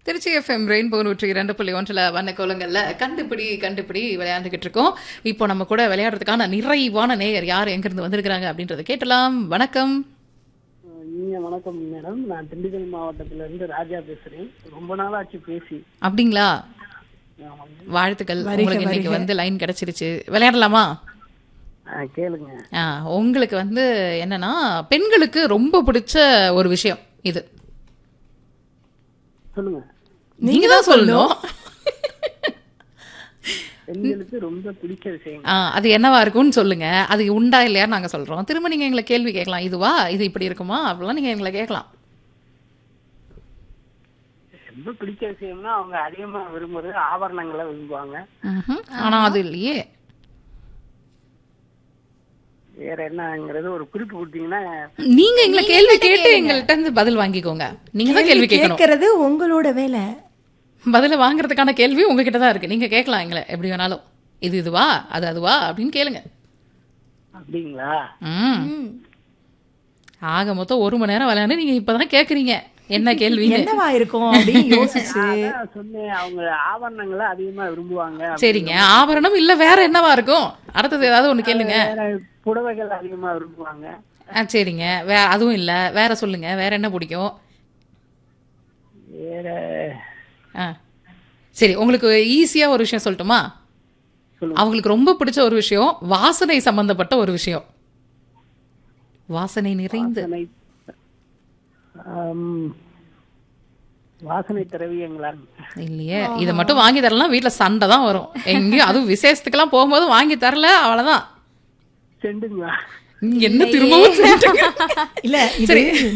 Trichy FM rainbow நூற்றி இரண்டு புள்ளி ஒன்றில் வண்ண கோலங்கள்ல கண்டுபிடி கண்டுபிடி விளையாண்டுகிட்டு இருக்கோம் இப்போ நம்ம கூட விளையாடுறதுக்கான நிறைவான நேயர் யார் எங்கிருந்து வந்திருக்கிறாங்க அப்படின்றத கேட்டலாம் வணக்கம் நீங்க வணக்கம் மேடம் நான் திண்டுக்கல் மாவட்டத்துல இருந்து ராஜா பேசுறேன் ரொம்ப நாளாச்சு பேசி அப்படிங்களா ஆமாங்க. வாழ்த்துக்கள் உங்களுக்கு இன்னைக்கு வந்து லைன் கிடைச்சிருச்சு விளையாடலாமா ஆ, கேளுங்க ஆ, உங்களுக்கு வந்து என்னன்னா பெண்களுக்கு ரொம்ப பிடிச்ச ஒரு விஷயம் இது சொல்லுங்க நீங்க தான் சொல்லணும் பெண்களுக்கு ரொம்ப பிடிச்ச விஷயம் ஆ, அது என்னவா இருக்கும்னு சொல்லுங்க அது உண்டா இல்லையா நாங்க சொல்றோம் திரும்ப நீங்க எங்களை கேள்வி கேட்கலாம் இதுவா இது இப்படி இருக்குமா அப்படிலாம் நீங்க எங்களை கேட்கலாம் ரொம்ப பிடிச்ச விஷயம்னா அவங்க அதிகமா விரும்புறது ஆபரணங்களை விரும்புவாங்க ம்ஹும். ஆனா அது இல்லையே வேற என்னங்கிறது ஒரு குறிப்பு கொடுத்தீங்கன்னா நீங்க எங்களை கேள்வி கேட்டு எங்கள்கிட்ட இருந்து பதில் வாங்கிக்கோங்க நீங்க தான் கேள்வி கேட்கணும் கேட்கறது உங்களோட வேலை பதில வாங்குறதுக்கான கேள்வி உங்ககிட்ட தான் இருக்கு நீங்க கேட்கலாம் எங்களை எப்படி வேணாலும் இது இதுவா அது அதுவா அப்படின்னு கேளுங்க அப்படிங்களா ம் ஆக மொத்தம் ஒரு மணி நேரம் விளையாண்டு நீங்க இப்பதான் கேக்குறீங்க என்ன கேள்வி என்னவா இருக்கும் அப்படின்னு யோசிச்சு அதான் சொன்னேன் அவங்க ஆபரணங்களை அதிகமா விரும்புவாங்க சரிங்க ஆபரணம் இல்ல வேற என்னவா இருக்கும் அடுத்தது ஏதாவது ஒண்ணு கேளுங்க வேற புடவைகள் அதிகமா விரும்புவாங்க ஆ சரிங்க வேற அதுவும் இல்ல வேற சொல்லுங்க வேற என்ன பிடிக்கும் வேற ஆ சரி உங்களுக்கு ஈஸியா ஒரு விஷயம் சொல்லட்டுமா சொல்லுங்க. அவங்களுக்கு ரொம்ப பிடிச்ச ஒரு விஷயம் வாசனை சம்பந்தப்பட்ட ஒரு விஷயம் வாசனை நிறைந்து வாசனை ஆம், வாசனை திரவியங்களா இல்லையே இதை மட்டும் வாங்கி தரலாம் வீட்ல சண்டை தான் வரும் எங்கேயும் அதுவும் விசேஷத்துக்கெல்லாம் போகும்போது வாங்கி தரல அவ்வளவுதான் செண்டுங்களா என்ன திரும்பவும் சொல்லிட்டீங்க? இல்ல இது